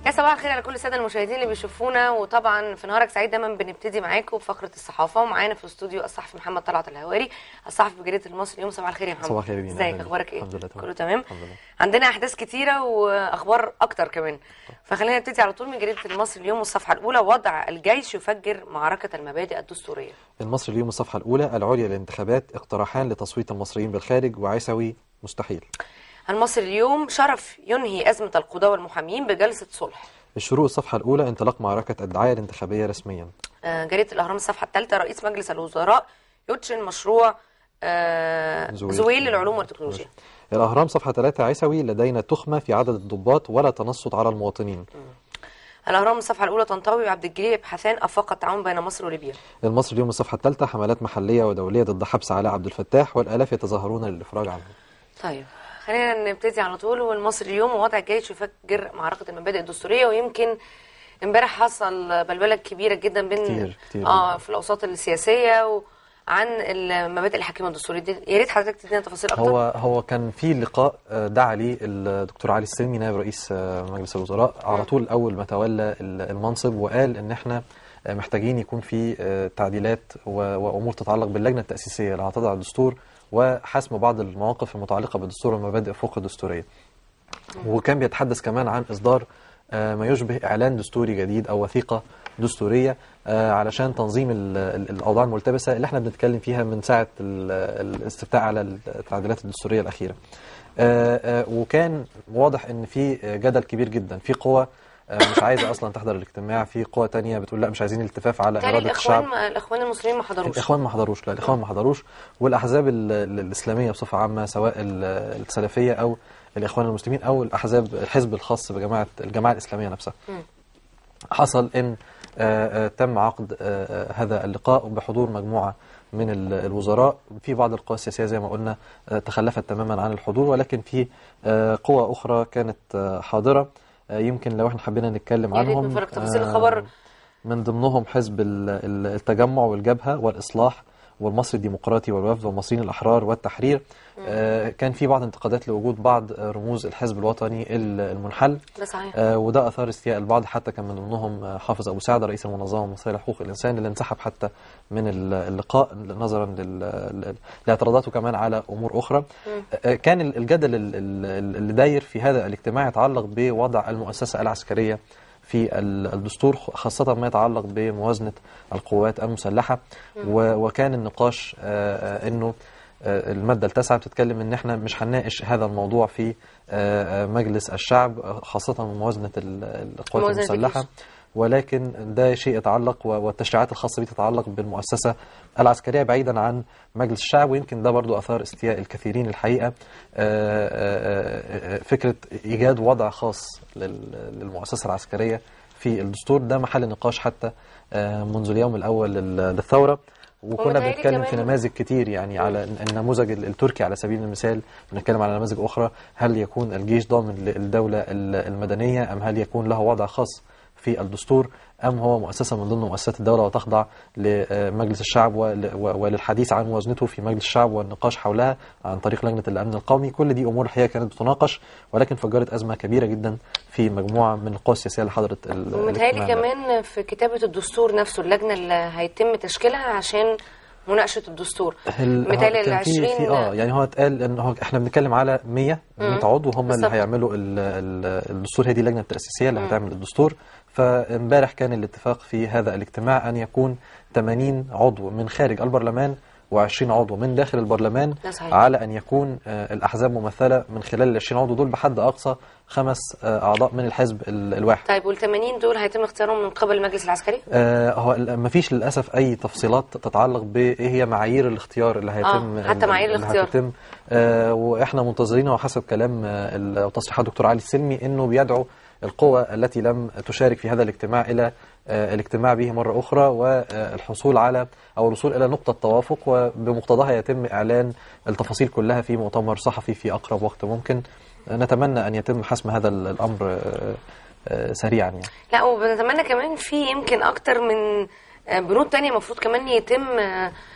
يا صباح الخير على كل الساده المشاهدين اللي بيشوفونا وطبعا في نهارك سعيد دايما بنبتدي معاكم بفقره الصحافه ومعانا في الاستوديو الصحفي محمد طلعت الهواري الصحفي بجريده المصري اليوم صباح الخير يا محمد صباح الخير يا بينا. ازيك أهلاً. اخبارك ايه الحمد لله تمام. كله تمام الحمد لله. عندنا احداث كتيره واخبار اكتر كمان فخلينا نبتدي على طول من جريده المصري اليوم والصفحه الاولى وضع الجيش يفجر معركه المبادئ الدستوريه المصري اليوم الصفحة الأولى العليا للانتخابات اقتراحان لتصويت المصريين بالخارج وعيسوي مستحيل المصري اليوم شرف ينهي ازمه القضاه والمحامين بجلسه صلح الشروق الصفحة الأولى انطلاق معركة الدعاية الانتخابية رسميا آه، جريده الاهرام الصفحه الثالثه رئيس مجلس الوزراء يدشن مشروع آه، زويل. زويل للعلوم والتكنولوجيا الأهرام صفحة 3 عيسوي لدينا تخمة في عدد الضباط ولا تنصت على المواطنين الاهرام الصفحه الاولى تنطوي وعبد الجليل يبحثان افاق التعاون بين مصر وليبيا المصري اليوم الصفحة الثالثة حملات محلية ودولية ضد حبس علاء عبد الفتاح والآلاف يتظاهرون للإفراج عنه طيب خلينا نبتدي على طول والمصري اليوم ووضع الجيش يفجر معركه المبادئ الدستوريه ويمكن امبارح حصل بلبله كبيره جدا بين كتير- كتير اه جداً. في الاوساط السياسيه وعن المبادئ الحاكمه الدستوريه دي يا ريت حضرتك تدينا تفاصيل اكتر هو هو كان في لقاء آه، دعا ليه الدكتور علي السلمي نائب رئيس آه، مجلس الوزراء على طول اول ما تولى ال- المنصب وقال ان احنا آه، محتاجين يكون في آه، تعديلات و- وامور تتعلق باللجنه التاسيسيه اللي هتضع الدستور وحسم بعض المواقف المتعلقه بالدستور والمبادئ فوق الدستوريه. وكان بيتحدث كمان عن اصدار آه، ما يشبه اعلان دستوري جديد او وثيقه دستوريه آه، علشان تنظيم ال- ال- الاوضاع الملتبسه اللي احنا بنتكلم فيها من ساعه ال- الاستفتاء على التعديلات الدستوريه الاخيره. آه، آه، وكان واضح ان في جدل كبير جدا في قوى آه، مش عايزه اصلا تحضر الاجتماع في قوى تانية بتقول لا مش عايزين الالتفاف على بالتالي اراده الشعب الاخوان الاخوان المسلمين ما حضروش الاخوان ما حضروش لا الاخوان ما حضروش والاحزاب ال- ال- الاسلاميه بصفه عامه سواء ال- السلفيه او الاخوان المسلمين او الاحزاب الحزب الخاص بجماعه الجماعه الاسلاميه نفسها مم. حصل ان آه، آه، تم عقد آه، آه، هذا اللقاء بحضور مجموعه من ال- الوزراء في بعض القوى السياسيه زي ما قلنا آه، تخلفت تماما عن الحضور ولكن في آه، قوى اخرى كانت آه، حاضره آه، يمكن لو احنا حبينا نتكلم يا ريت عنهم نفرق تفاصيل آه، الخبر. من ضمنهم حزب ال- ال- التجمع والجبهة والإصلاح والمصري الديمقراطي والوفد والمصريين الأحرار والتحرير آه، كان في بعض انتقادات لوجود بعض آه، رموز الحزب الوطني ال- المنحل ده صحيح آه، وده أثار استياء البعض حتى كان من ضمنهم آه، حافظ أبو سعد رئيس المنظمة المصرية لحقوق الإنسان اللي انسحب حتى من ال- اللقاء نظرا لل- ل- لاعتراضاته كمان على أمور أخرى آه، كان ال- الجدل ال- ال- اللي داير في هذا الاجتماع يتعلق بوضع المؤسسة العسكرية في ال- الدستور خاصة ما يتعلق بموازنة القوات المسلحة و- وكان النقاش آه، آه، انه آه، المادة التاسعة بتتكلم ان احنا مش هنناقش هذا الموضوع في آه، آه، مجلس الشعب آه، خاصة موازنة ال- القوات موازنة المسلحة الجيش. ولكن ده شيء يتعلق و- والتشريعات الخاصة به تتعلق بالمؤسسة العسكرية بعيدا عن مجلس الشعب ويمكن ده برضو أثار استياء الكثيرين الحقيقة آه، آه، آه، فكرة إيجاد وضع خاص لل- للمؤسسة العسكرية في الدستور ده محل نقاش حتى آه، منذ اليوم الأول لل- للثورة وكنا ومتهيألي بنتكلم في كمان- نماذج كتير يعني على النموذج ال- التركي على سبيل المثال بنتكلم على نماذج أخرى هل يكون الجيش ضامن للدولة ال- المدنية أم هل يكون له وضع خاص في الدستور أم هو مؤسسة من ضمن مؤسسات الدولة وتخضع لمجلس الشعب ول- و- وللحديث عن موازنته في مجلس الشعب والنقاش حولها عن طريق لجنة الأمن القومي كل دي أمور الحقيقة كانت بتناقش ولكن فجرت أزمة كبيرة جدا في مجموعة من القوى السياسية اللي حضرت ال- ومتهيألي الاجتماع ده. كمان في كتابة الدستور نفسه اللجنة اللي هيتم تشكيلها عشان مناقشة الدستور ال- متهيألي ال كان في- 20 في اه يعني هو اتقال ان هو احنا بنتكلم على 100 100 عضو هم اللي بالظبط. هيعملوا ال- ال- الدستور هي دي اللجنه التاسيسيه اللي هتعمل الدستور فامبارح كان الاتفاق في هذا الاجتماع ان يكون 80 عضو من خارج البرلمان و20 عضو من داخل البرلمان ده صحيح. على ان يكون آه، الاحزاب ممثله من خلال ال 20 عضو دول بحد اقصى خمس آه، اعضاء من الحزب ال- الواحد طيب وال 80 دول هيتم اختيارهم من قبل المجلس العسكري؟ آه، هو ما فيش للاسف اي تفصيلات تتعلق بايه هي معايير الاختيار اللي هيتم آه، حتى معايير اللي الاختيار. هتتم آه، واحنا منتظرين وحسب كلام آه، ال- وتصريحات الدكتور علي السلمي انه بيدعو القوى التي لم تشارك في هذا الاجتماع الى آه، الاجتماع به مره اخرى والحصول على او الوصول الى نقطه توافق وبمقتضاها يتم اعلان التفاصيل كلها في مؤتمر صحفي في اقرب وقت ممكن آه، نتمنى ان يتم حسم هذا ال- الامر آه، آه، سريعا يعني لا وبنتمنى كمان في يمكن اكتر من آه، بنود تانية المفروض كمان يتم آه،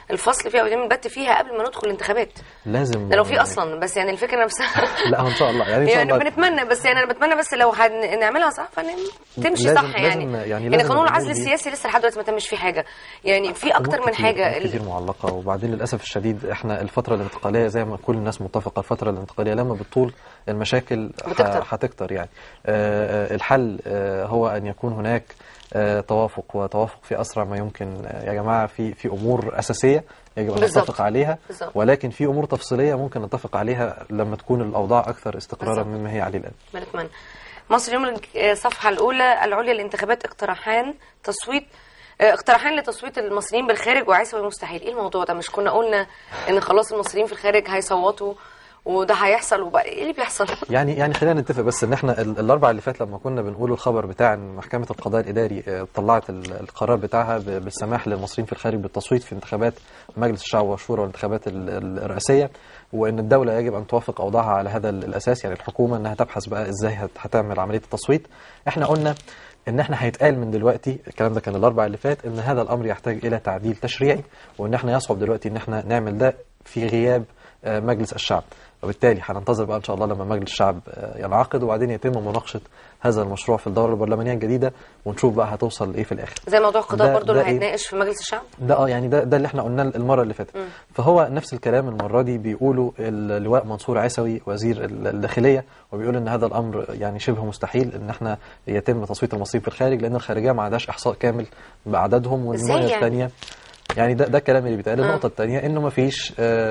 الفصل فيها ويتم البت فيها قبل ما ندخل الانتخابات لازم ده لو في اصلا بس يعني الفكره نفسها لا هو ان شاء الله يعني ان شاء يعني الله بنتمنى بس يعني انا بتمنى بس لو هنعملها صح تمشي لازم- صح يعني لازم- يعني يعني لازم قانون العزل الأمور دي- السياسي لسه لحد دلوقتي ما تمش فيه حاجه يعني في اكتر أمور من كتير- حاجه أمور كتير معلقه وبعدين للاسف الشديد احنا الفتره الانتقاليه زي ما كل الناس متفقه الفتره الانتقاليه لما بتطول المشاكل ح- بتكتر. هتكتر يعني آه، آه، الحل آه، هو ان يكون هناك آه، توافق وتوافق في اسرع ما يمكن آه، يا جماعه في في امور اساسيه يجب ان بالظبط. نتفق عليها بالظبط. ولكن في امور تفصيليه ممكن نتفق عليها لما تكون الاوضاع اكثر استقرارا بالظبط. مما هي عليه الان بنتمنى مصر اليوم الصفحه الاولى العليا للانتخابات اقتراحان تصويت آه، اقتراحان لتصويت المصريين بالخارج وعيسوي مستحيل ايه الموضوع ده مش كنا قلنا ان خلاص المصريين في الخارج هيصوتوا وده هيحصل وبقى ايه اللي بيحصل يعني يعني خلينا نتفق بس ان احنا ال- الاربع اللي فات لما كنا بنقول الخبر بتاع ان محكمه القضاء الاداري آه، طلعت ال- القرار بتاعها ب- بالسماح للمصريين في الخارج بالتصويت في انتخابات مجلس الشعب والشورى والانتخابات ال- ال- الرئاسيه وان الدوله يجب ان توافق اوضاعها على هذا ال- الاساس يعني الحكومه انها تبحث بقى ازاي هت- هتعمل عمليه التصويت احنا قلنا ان احنا هيتقال من دلوقتي الكلام ده كان الاربع اللي فات ان هذا الامر يحتاج الى تعديل تشريعي وان احنا يصعب دلوقتي ان احنا نعمل ده في غياب آه، مجلس الشعب وبالتالي هننتظر بقى ان شاء الله لما مجلس الشعب آه، ينعقد وبعدين يتم مناقشه هذا المشروع في الدوره البرلمانيه الجديده ونشوف بقى هتوصل لايه في الاخر زي موضوع القضاء ده- برضو ده اللي إيه؟ هيتناقش في مجلس الشعب ده اه يعني ده ده اللي احنا قلناه المره اللي فاتت فهو نفس الكلام المره دي بيقولوا اللواء منصور عيسوي وزير ال- الداخليه وبيقول ان هذا الامر يعني شبه مستحيل ان احنا يتم تصويت المصريين في الخارج لان الخارجيه ما عندهاش احصاء كامل باعدادهم إزاي والنقطه يعني؟ الثانيه يعني ده ده الكلام اللي بيتقال النقطه الثانيه انه ما فيش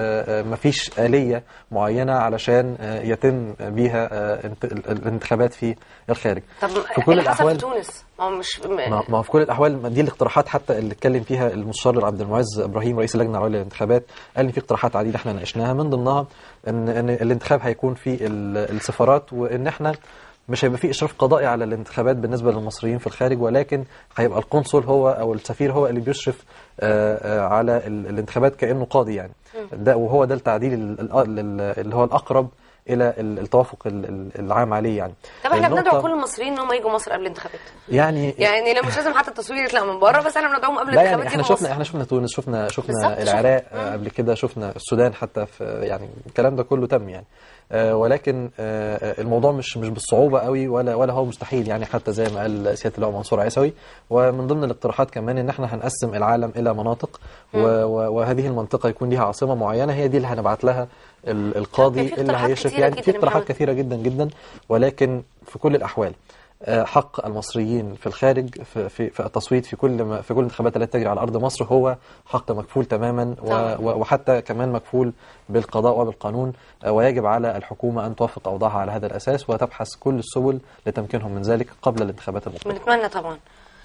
ما فيش اليه معينه علشان آه، يتم بيها آه، انت- ال- الانتخابات في الخارج طب في ايه كل اللي حصل في الاحوال تونس ما هو مش ما ما هو في كل الاحوال ما دي الاقتراحات حتى اللي اتكلم فيها المستشار عبد المعز ابراهيم رئيس اللجنه العليا للانتخابات قال ان في اقتراحات عديده احنا ناقشناها من ضمنها ان ان الانتخاب هيكون في ال- السفارات وان احنا مش هيبقى في اشراف قضائي على الانتخابات بالنسبه للمصريين في الخارج ولكن هيبقى القنصل هو او السفير هو اللي بيشرف آه، آه، على ال- الانتخابات كانه قاضي يعني ده وهو ده التعديل ال- ال- ال- اللي هو الاقرب الى ال- التوافق ال- ال- العام عليه يعني طب احنا النقطة- بندعو كل المصريين ان هم يجوا مصر قبل الانتخابات يعني يعني لو مش لازم حتى التصوير يطلع من بره بس احنا بندعوهم قبل لا الانتخابات يعني احنا يجوا شفنا مصر. احنا شفنا تونس شفنا شفنا بالظبط، العراق شفنا. آه، قبل كده شفنا السودان حتى في يعني الكلام ده كله تم يعني آه، ولكن آه، الموضوع مش مش بالصعوبه قوي ولا ولا هو مستحيل يعني حتى زي ما قال سياده اللواء منصور عيسوي ومن ضمن الاقتراحات كمان ان احنا هنقسم العالم الى مناطق و- و- وهذه المنطقه يكون لها عاصمه معينه هي دي اللي هنبعت لها ال- القاضي في اللي اقتراحات هيشرف كتيرة يعني جدا في يا اقتراحات محمد. كثيره جدا جدا ولكن في كل الاحوال آه، حق المصريين في الخارج في, في, في التصويت في كل ما في كل الانتخابات التي تجري على ارض مصر هو حق مكفول تماما و طبعاً. و وحتى كمان مكفول بالقضاء وبالقانون آه، ويجب على الحكومه ان توافق اوضاعها على هذا الاساس وتبحث كل السبل لتمكينهم من ذلك قبل الانتخابات المقبله. بنتمنى طبعا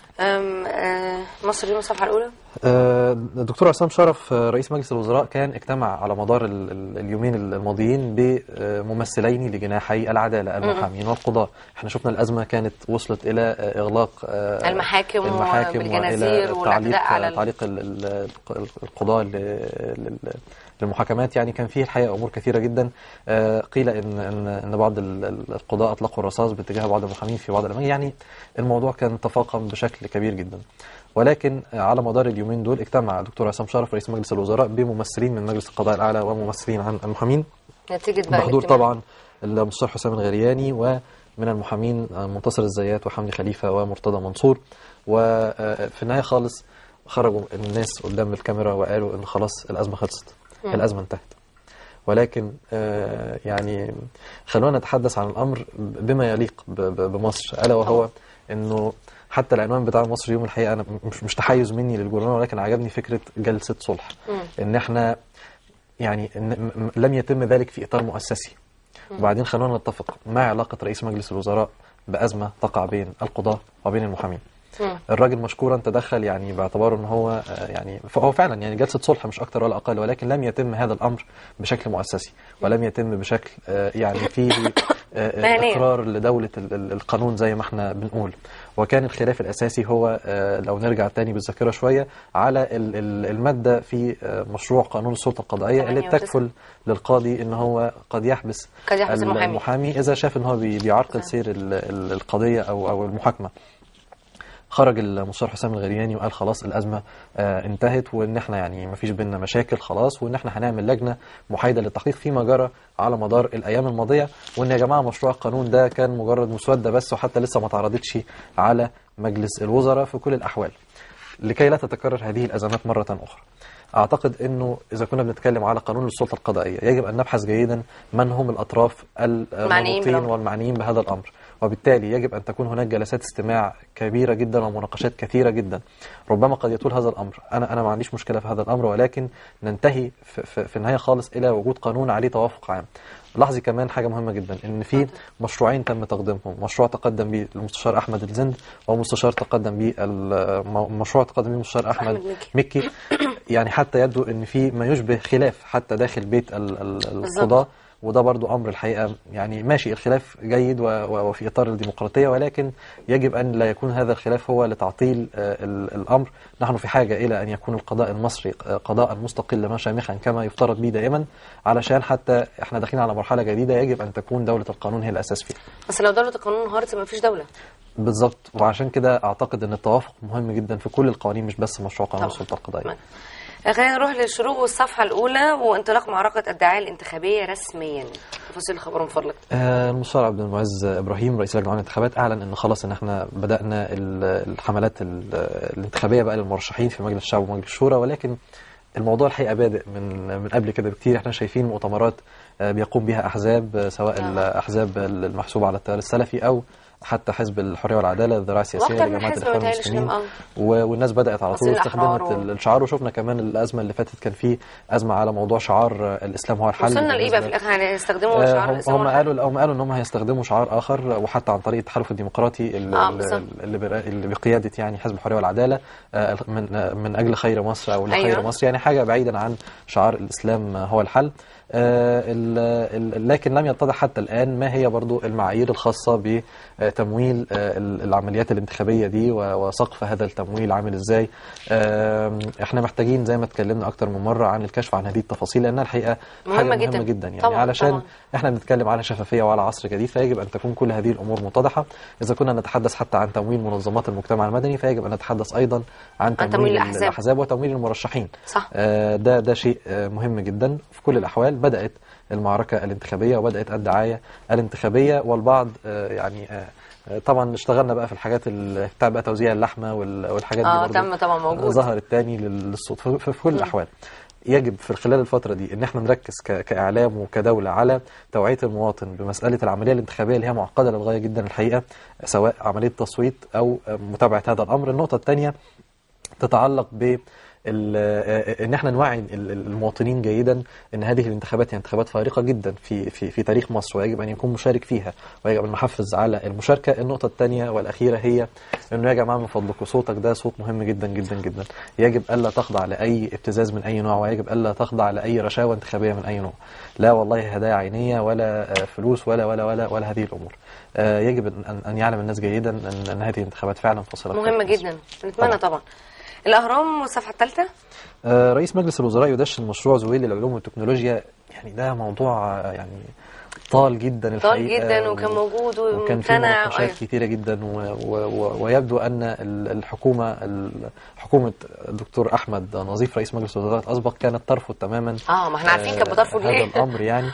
أم، آه، مصر اليوم الصفحه الاولى آه، الدكتور عصام شرف آه، رئيس مجلس الوزراء كان اجتمع على مدار ال- ال- اليومين الماضيين بممثلين لجناحي العداله المحامين والقضاة احنا شفنا الازمه كانت وصلت الى آه، اغلاق آه، المحاكم المحاكم والجنازير والى والاعتداء تعليق على ال- تعليق ال- ال- القضاة ل- لل- للمحاكمات يعني كان فيه الحقيقه امور كثيره جدا آه، قيل ان ان ان بعض ال- ال- القضاة اطلقوا الرصاص باتجاه بعض المحامين في بعض الاماكن يعني الموضوع كان تفاقم بشكل كبير جدا ولكن على مدار اليومين دول اجتمع الدكتور عصام شرف رئيس مجلس الوزراء بممثلين من مجلس القضاء الاعلى وممثلين عن المحامين نتيجه بقى بحضور الاجتماع. طبعا المستشار حسام الغرياني ومن المحامين منتصر الزيات وحمدي خليفه ومرتضى منصور وفي النهايه خالص خرجوا الناس قدام الكاميرا وقالوا ان خلاص الازمه خلصت الازمه انتهت ولكن آه، يعني خلونا نتحدث عن الامر بما يليق ب- ب- بمصر الا وهو انه حتى العنوان بتاع مصر يوم الحقيقه انا مش مش تحيز مني للجورنال ولكن عجبني فكره جلسه صلح ان احنا يعني إن م- م- لم يتم ذلك في اطار مؤسسي وبعدين خلونا نتفق ما علاقه رئيس مجلس الوزراء بازمه تقع بين القضاه وبين المحامين مم. الراجل مشكورا تدخل يعني باعتباره ان هو آه، يعني فهو فعلا يعني جلسه صلح مش اكتر ولا اقل ولكن لم يتم هذا الامر بشكل مؤسسي ولم يتم بشكل آه، يعني فيه آه، آه، مهنية. اقرار لدوله ال- ال- القانون زي ما احنا بنقول وكان الخلاف الاساسي هو آه، لو نرجع تاني بالذاكره شويه على ال- ال- الماده في آه، مشروع قانون السلطه القضائيه اللي 98. بتكفل للقاضي ان هو قد يحبس قد يحبس ال- المحامي. المحامي اذا شاف ان هو بي- بيعرقل صح. سير ال- ال- القضيه او او المحاكمه خرج المستشار حسام الغرياني وقال خلاص الازمه آه، انتهت وان احنا يعني ما فيش بينا مشاكل خلاص وان احنا هنعمل لجنه محايده للتحقيق فيما جرى على مدار الايام الماضيه وان يا جماعه مشروع القانون ده كان مجرد مسوده بس وحتى لسه ما اتعرضتش على مجلس الوزراء في كل الاحوال لكي لا تتكرر هذه الازمات مره اخرى اعتقد انه اذا كنا بنتكلم على قانون السلطه القضائيه يجب ان نبحث جيدا من هم الاطراف المعنيين المنوطين بالأمر. والمعنيين بهذا الامر وبالتالي يجب ان تكون هناك جلسات استماع كبيره جدا ومناقشات كثيره جدا ربما قد يطول هذا الامر انا انا ما عنديش مشكله في هذا الامر ولكن ننتهي في, في, في النهايه خالص الى وجود قانون عليه توافق عام لاحظي كمان حاجه مهمه جدا ان في مشروعين تم تقديمهم مشروع تقدم به المستشار احمد الزند ومستشار تقدم به الم- مشروع تقدم به المستشار احمد أحمد مكي. مكي يعني حتى يبدو ان في ما يشبه خلاف حتى داخل بيت ال- ال- القضاء وده برضو امر الحقيقه يعني ماشي الخلاف جيد و- و- وفي اطار الديمقراطيه ولكن يجب ان لا يكون هذا الخلاف هو لتعطيل آه، ال- الامر نحن في حاجه الى ان يكون القضاء المصري آه، قضاء مستقلا شامخا كما يفترض به دائما علشان حتى احنا داخلين على مرحله جديده يجب ان تكون دوله القانون هي الاساس فيها بس لو دوله القانون انهارت ما فيش دوله بالظبط وعشان كده اعتقد ان التوافق مهم جدا في كل القوانين مش بس مشروع قانون طبعا. السلطه القضائيه تمام. خلينا نروح للشروق والصفحه الاولى وانطلاق معركه الدعايه الانتخابيه رسميا تفاصيل الخبر من فضلك آه، المستشار عبد المعز ابراهيم رئيس لجنه الانتخابات اعلن ان خلاص ان احنا بدانا ال- الحملات ال- الانتخابيه بقى للمرشحين في مجلس الشعب ومجلس الشورى ولكن الموضوع الحقيقه بادئ من من قبل كده بكتير احنا شايفين مؤتمرات آه، بيقوم بها احزاب آه، سواء آه. الاحزاب المحسوبه على التيار السلفي او حتى حزب الحريه والعداله الذراع السياسيه واكتر من لجماعه حزب الاخوان متهيألي المسلمين شنو- اه و- والناس بدات على طول أصل الأحرار استخدمت و- ال- الشعار وشفنا كمان الازمه اللي فاتت كان في ازمه على موضوع شعار آه، الاسلام هو الحل وصلنا لايه بقى في بالنسبة- الاخر هيستخدموا آه، شعار هم, الإسلام هم والحق؟ قالوا هم قالوا ان هم هيستخدموا شعار اخر وحتى عن طريق التحالف الديمقراطي اللي, آه، بالظبط. اللي, بر- اللي بقياده يعني حزب الحريه والعداله آه، من آه، من اجل خير مصر او لخير أيوة. مصر يعني حاجه بعيدا عن شعار الاسلام هو الحل آه، ال- ال- لكن لم يتضح حتى الان ما هي برضو المعايير الخاصه بتمويل آه، ال- العمليات الانتخابيه دي و- وسقف هذا التمويل عامل ازاي آم، احنا محتاجين زي ما اتكلمنا اكتر من مره عن الكشف عن هذه التفاصيل لانها الحقيقه مهمة حاجه جدا. مهمه جدا يعني طبعاً، علشان طبعاً. احنا بنتكلم على شفافيه وعلى عصر جديد فيجب ان تكون كل هذه الامور متضحه اذا كنا نتحدث حتى عن تمويل منظمات المجتمع المدني فيجب ان نتحدث ايضا عن تمويل, تمويل الأحزاب. الاحزاب وتمويل المرشحين صح آه، ده ده شيء آه، مهم جدا في كل الاحوال بدات المعركه الانتخابيه وبدات الدعايه الانتخابيه والبعض آه، يعني آه، آه، طبعا اشتغلنا بقى في الحاجات ال- بتاع بقى توزيع اللحمه وال- والحاجات دي اه برضو تم طبعا موجود ظهر التاني لل- للصوت في في كل الاحوال يجب في خلال الفترة دي ان احنا نركز ك- كاعلام وكدولة على توعية المواطن بمسألة العملية الانتخابية اللي هي معقدة للغاية جدا الحقيقة سواء عملية تصويت او متابعة هذا الامر النقطة الثانية تتعلق ب ال- آه، ان احنا نوعي ال- ال- المواطنين جيدا ان هذه الانتخابات هي انتخابات فارقه جدا في في في تاريخ مصر ويجب ان يكون مشارك فيها ويجب ان نحفز على المشاركه النقطه الثانيه والاخيره هي انه يا جماعه من فضلكم صوتك ده صوت مهم جدا جدا جدا يجب الا تخضع لاي ابتزاز من اي نوع ويجب الا تخضع لاي رشاوى انتخابيه من اي نوع لا والله هدايا عينيه ولا آه، فلوس ولا ولا ولا ولا هذه الامور آه، يجب ان ان يعلم الناس جيدا ان ان هذه الانتخابات فعلا فاصله في مهمه تاريخ مصر. جدا نتمنى طبعا الاهرام والصفحه الثالثه آه، رئيس مجلس الوزراء يدشن مشروع زويل للعلوم والتكنولوجيا يعني ده موضوع آه، يعني طال جدا طال الحقيقه جدا وكان موجود وكان في وممتنع مناقشات أيوة. كثيره جدا و و و ويبدو ان ال- الحكومه ال- حكومه الدكتور احمد نظيف رئيس مجلس الوزراء الاسبق كانت ترفض تماما اه ما احنا عارفين كانت بترفض هذا ليه الامر يعني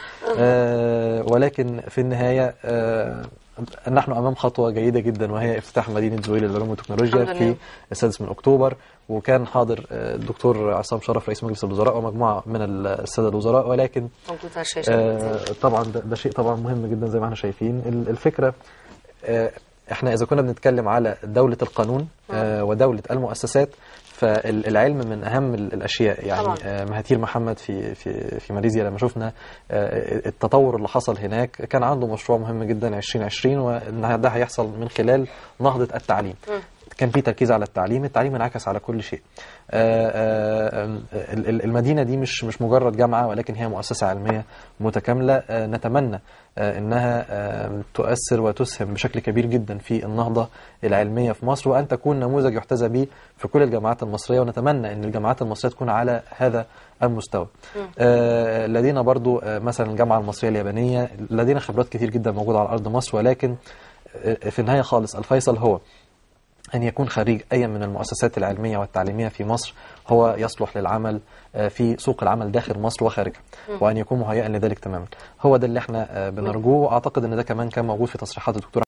آه ولكن في النهايه آه نحن امام خطوه جيده جدا وهي افتتاح مدينه زويل للعلوم والتكنولوجيا الحمد لله. في السادس من اكتوبر وكان حاضر آه، الدكتور عصام شرف رئيس مجلس الوزراء ومجموعه من الساده الوزراء ولكن موجود على الشاشه آه، طبعا ده, ده شيء طبعا مهم جدا زي ما احنا شايفين ال- الفكره آه، احنا اذا كنا بنتكلم على دوله القانون آه، ودوله المؤسسات فالعلم من اهم ال- الاشياء يعني طبعاً. آه، مهاتير محمد في في في ماليزيا لما شفنا آه، التطور اللي حصل هناك كان عنده مشروع مهم جدا 2020 وان ده هيحصل من خلال نهضه التعليم كان في تركيز على التعليم التعليم انعكس على كل شيء آه، آه، آه، ال- ال- المدينة دي مش مش مجرد جامعة ولكن هي مؤسسة علمية متكاملة آه، نتمنى آه، انها آه، تؤثر وتسهم بشكل كبير جدا في النهضة العلمية في مصر وان تكون نموذج يحتذى به في كل الجامعات المصرية ونتمنى ان الجامعات المصرية تكون على هذا المستوى آه، لدينا برضو آه، مثلا الجامعة المصرية اليابانية لدينا خبرات كتير جدا موجودة على أرض مصر ولكن آه، في النهاية خالص الفيصل هو أن يكون خريج أي من المؤسسات العلمية والتعليمية في مصر هو يصلح للعمل آه، في سوق العمل داخل مصر وخارجها وأن يكون مهيئا لذلك تماما هو ده اللي احنا آه، بنرجوه وأعتقد أن ده كمان كان موجود في تصريحات الدكتور